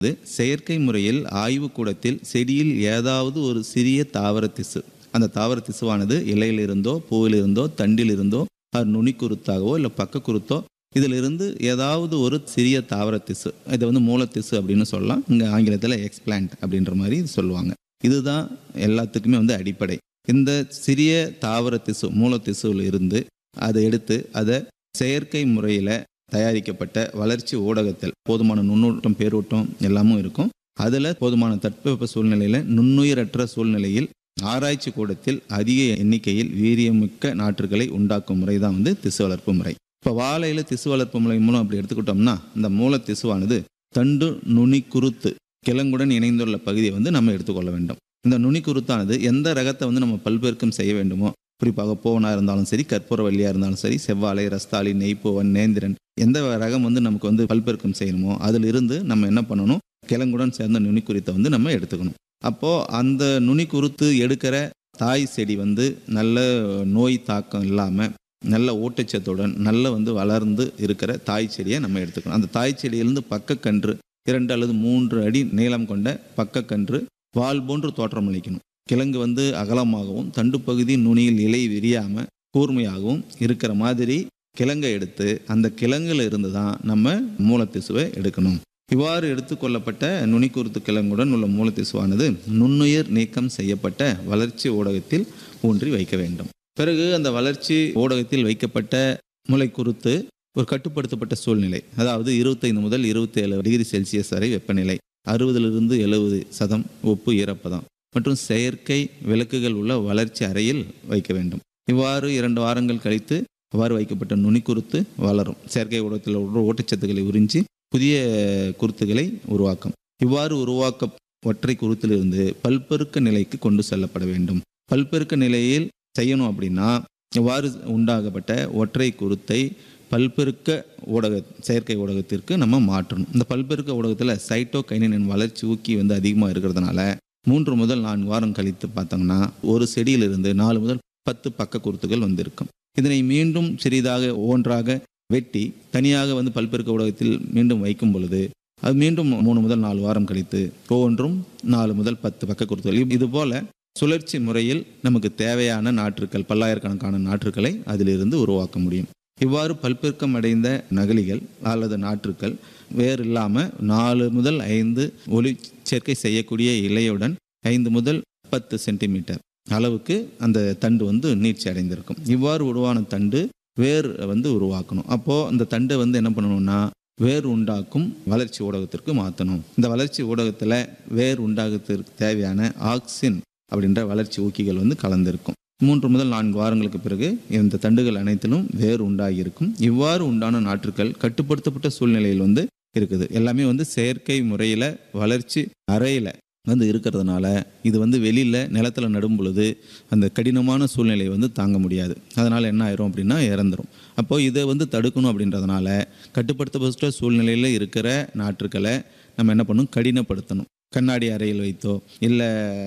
இது செயற்கை முறையில் ஆய்வுக்கூடத்தில் செடியில் ஏதாவது ஒரு சிறிய தாவர திசு அந்த தாவர திசுவானது இலையிலிருந்தோ பூவிலிருந்தோ தண்டிலிருந்தோ அது நுனிக்குருத்தாகவோ இல்லை பக்கக்குருத்தோ இதிலிருந்து ஏதாவது ஒரு சிறிய தாவர திசு இதை வந்து மூலத்திசு அப்படின்னு சொல்லலாம் இங்கே ஆங்கிலத்தில் எக்ஸ்பிளான்ட் அப்படின்ற மாதிரி சொல்லுவாங்க இதுதான் எல்லாத்துக்குமே வந்து அடிப்படை இந்த சிறிய தாவர திசு மூலத்திசுவில் இருந்து அதை எடுத்து அதை செயற்கை முறையில் தயாரிக்கப்பட்ட வளர்ச்சி ஊடகத்தில் போதுமான நுண்ணூட்டம் பேரூட்டம் எல்லாமும் இருக்கும் அதில் போதுமான தட்பவெப்ப சூழ்நிலையில் நுண்ணுயிரற்ற சூழ்நிலையில் ஆராய்ச்சி கூடத்தில் அதிக எண்ணிக்கையில் வீரியமிக்க நாற்றுகளை உண்டாக்கும் முறை தான் வந்து திசு வளர்ப்பு முறை இப்போ வாழையில் திசு வளர்ப்பு முறை மூலம் அப்படி எடுத்துக்கிட்டோம்னா இந்த மூல திசுவானது தண்டு நுனி குருத்து கிழங்குடன் இணைந்துள்ள பகுதியை வந்து நம்ம எடுத்துக்கொள்ள வேண்டும் இந்த நுனி குருத்தானது எந்த ரகத்தை வந்து நம்ம பல்பெருக்கம் செய்ய வேண்டுமோ குறிப்பாக போவனா இருந்தாலும் சரி கற்பூரவல்லியாக இருந்தாலும் சரி செவ்வாழை ரஸ்தாளி நெய்ப்பூவன் நேந்திரன் எந்த ரகம் வந்து நமக்கு வந்து பல்பெருக்கம் செய்யணுமோ அதில் இருந்து நம்ம என்ன பண்ணணும் கிழங்குடன் சேர்ந்த நுனி குறித்தை வந்து நம்ம எடுத்துக்கணும் அப்போது அந்த நுனி குருத்து எடுக்கிற தாய் செடி வந்து நல்ல நோய் தாக்கம் இல்லாமல் நல்ல ஊட்டச்சத்துடன் நல்ல வந்து வளர்ந்து இருக்கிற தாய் செடியை நம்ம எடுத்துக்கணும் அந்த தாய் செடியிலிருந்து பக்கக்கன்று இரண்டு அல்லது மூன்று அடி நீளம் கொண்ட பக்கக்கன்று வால் போன்று தோற்றம் அளிக்கணும் கிழங்கு வந்து அகலமாகவும் தண்டு பகுதி நுனியில் இலை விரியாமல் கூர்மையாகவும் இருக்கிற மாதிரி கிழங்கை எடுத்து அந்த கிழங்குல இருந்து தான் நம்ம மூலத்திசுவை எடுக்கணும் இவ்வாறு எடுத்துக்கொள்ளப்பட்ட நுனிக்குருத்து கிழங்குடன் உள்ள மூலத்திசுவானது நுண்ணுயிர் நீக்கம் செய்யப்பட்ட வளர்ச்சி ஊடகத்தில் ஊன்றி வைக்க வேண்டும் பிறகு அந்த வளர்ச்சி ஊடகத்தில் வைக்கப்பட்ட முளைக்குருத்து ஒரு கட்டுப்படுத்தப்பட்ட சூழ்நிலை அதாவது இருபத்தைந்து முதல் இருபத்தேழு டிகிரி செல்சியஸ் வரை வெப்பநிலை அறுபதிலிருந்து எழுபது சதம் ஒப்பு ஈரப்பதம் மற்றும் செயற்கை விளக்குகள் உள்ள வளர்ச்சி அறையில் வைக்க வேண்டும் இவ்வாறு இரண்டு வாரங்கள் கழித்து அவ்வாறு வைக்கப்பட்ட நுனிக்குருத்து வளரும் செயற்கை ஊடகத்தில் உள்ள ஊட்டச்சத்துக்களை உறிஞ்சி புதிய குருத்துகளை உருவாக்கும் இவ்வாறு உருவாக்க ஒற்றை குருத்திலிருந்து பல்பெருக்க நிலைக்கு கொண்டு செல்லப்பட வேண்டும் பல்பெருக்க நிலையில் செய்யணும் அப்படின்னா இவ்வாறு உண்டாகப்பட்ட ஒற்றை குருத்தை பல்பெருக்க ஊடக செயற்கை ஊடகத்திற்கு நம்ம மாற்றணும் இந்த பல்பெருக்க ஊடகத்தில் சைட்டோகைனின் வளர்ச்சி ஊக்கி வந்து அதிகமாக இருக்கிறதுனால மூன்று முதல் நான்கு வாரம் கழித்து பார்த்தோம்னா ஒரு செடியிலிருந்து நாலு முதல் பத்து பக்க குருத்துகள் வந்திருக்கும் இதனை மீண்டும் சிறிதாக ஒன்றாக வெட்டி தனியாக வந்து பல்பெருக்க ஊடகத்தில் மீண்டும் வைக்கும் பொழுது அது மீண்டும் மூணு முதல் நாலு வாரம் கழித்து ஒவ்வொன்றும் நாலு முதல் பத்து பக்க குருத்துகள் இது போல சுழற்சி முறையில் நமக்கு தேவையான நாற்றுக்கள் பல்லாயிரக்கணக்கான நாற்றுக்களை அதிலிருந்து உருவாக்க முடியும் இவ்வாறு பல்பெருக்கம் அடைந்த நகலிகள் அல்லது நாற்றுக்கள் வேறு இல்லாமல் நாலு முதல் ஐந்து ஒளி சேர்க்கை செய்யக்கூடிய இலையுடன் ஐந்து முதல் பத்து சென்டிமீட்டர் அளவுக்கு அந்த தண்டு வந்து நீட்சி அடைந்திருக்கும் இவ்வாறு உருவான தண்டு வேர் வந்து உருவாக்கணும் அப்போது அந்த தண்டை வந்து என்ன பண்ணணும்னா வேர் உண்டாக்கும் வளர்ச்சி ஊடகத்திற்கு மாற்றணும் இந்த வளர்ச்சி ஊடகத்தில் வேர் உண்டாகத்திற்கு தேவையான ஆக்சின் அப்படின்ற வளர்ச்சி ஊக்கிகள் வந்து கலந்திருக்கும் மூன்று முதல் நான்கு வாரங்களுக்கு பிறகு இந்த தண்டுகள் அனைத்திலும் வேர் உண்டாகி இருக்கும் இவ்வாறு உண்டான நாற்றுக்கள் கட்டுப்படுத்தப்பட்ட சூழ்நிலையில் வந்து இருக்குது எல்லாமே வந்து செயற்கை முறையில் வளர்ச்சி அறையில் வந்து இருக்கிறதுனால இது வந்து வெளியில் நிலத்தில் நடும் பொழுது அந்த கடினமான சூழ்நிலை வந்து தாங்க முடியாது அதனால் என்ன ஆயிரும் அப்படின்னா இறந்துரும் அப்போது இதை வந்து தடுக்கணும் அப்படின்றதுனால கட்டுப்படுத்தப்பட்ட சூழ்நிலையில் இருக்கிற நாற்றுக்களை நம்ம என்ன பண்ணணும் கடினப்படுத்தணும் கண்ணாடி அறையில் வைத்தோ இல்லை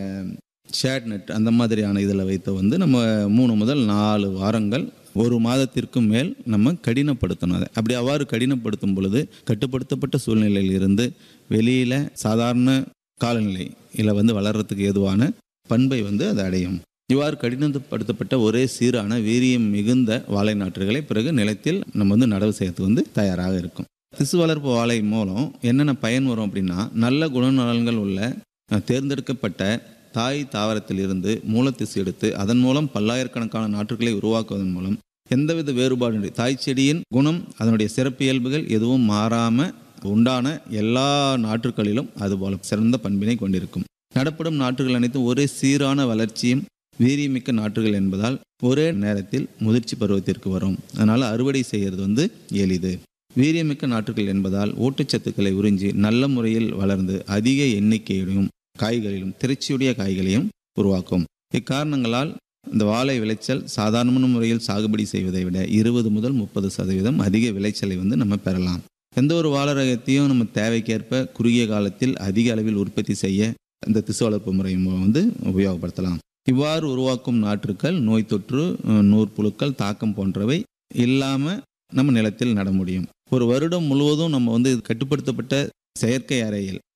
ஷேட் நெட் அந்த மாதிரியான இதில் வைத்தோ வந்து நம்ம மூணு முதல் நாலு வாரங்கள் ஒரு மாதத்திற்கும் மேல் நம்ம கடினப்படுத்தணும் அதை அப்படி அவ்வாறு கடினப்படுத்தும் பொழுது கட்டுப்படுத்தப்பட்ட சூழ்நிலையில் இருந்து வெளியில் சாதாரண காலநிலை இதில் வந்து வளர்கிறதுக்கு ஏதுவான பண்பை வந்து அது அடையும் இவ்வாறு கடினப்படுத்தப்பட்ட ஒரே சீரான வீரியம் மிகுந்த வாழை நாற்றுகளை பிறகு நிலத்தில் நம்ம வந்து நடவு செய்யறதுக்கு வந்து தயாராக இருக்கும் திசு வளர்ப்பு வாழை மூலம் என்னென்ன பயன் வரும் அப்படின்னா நல்ல குணநலன்கள் உள்ள தேர்ந்தெடுக்கப்பட்ட தாய் தாவரத்தில் இருந்து மூலத்திசு எடுத்து அதன் மூலம் பல்லாயிரக்கணக்கான நாற்றுகளை உருவாக்குவதன் மூலம் எந்தவித வேறுபாடு தாய் செடியின் குணம் அதனுடைய சிறப்பியல்புகள் எதுவும் மாறாமல் உண்டான எல்லா நாற்றுகளிலும் அதுபோல சிறந்த பண்பினை கொண்டிருக்கும் நடப்படும் நாற்றுகள் அனைத்தும் ஒரே சீரான வளர்ச்சியும் வீரியமிக்க நாற்றுகள் என்பதால் ஒரே நேரத்தில் முதிர்ச்சி பருவத்திற்கு வரும் அதனால் அறுவடை செய்கிறது வந்து எளிது வீரியமிக்க நாற்றுகள் என்பதால் ஊட்டச்சத்துக்களை உறிஞ்சி நல்ல முறையில் வளர்ந்து அதிக எண்ணிக்கையிலும் காய்களிலும் திரைச்சியுடைய காய்களையும் உருவாக்கும் இக்காரணங்களால் இந்த வாழை விளைச்சல் சாதாரண முறையில் சாகுபடி செய்வதை விட இருபது முதல் முப்பது சதவீதம் அதிக விளைச்சலை வந்து நம்ம பெறலாம் எந்த ஒரு வாழை ரகத்தையும் நம்ம தேவைக்கேற்ப குறுகிய காலத்தில் அதிக அளவில் உற்பத்தி செய்ய இந்த திசு வளர்ப்பு முறை வந்து உபயோகப்படுத்தலாம் இவ்வாறு உருவாக்கும் நாற்றுக்கள் நோய் தொற்று நூற்புழுக்கள் தாக்கம் போன்றவை இல்லாமல் நம்ம நிலத்தில் நட முடியும் ஒரு வருடம் முழுவதும் நம்ம வந்து கட்டுப்படுத்தப்பட்ட செயற்கை அறையில்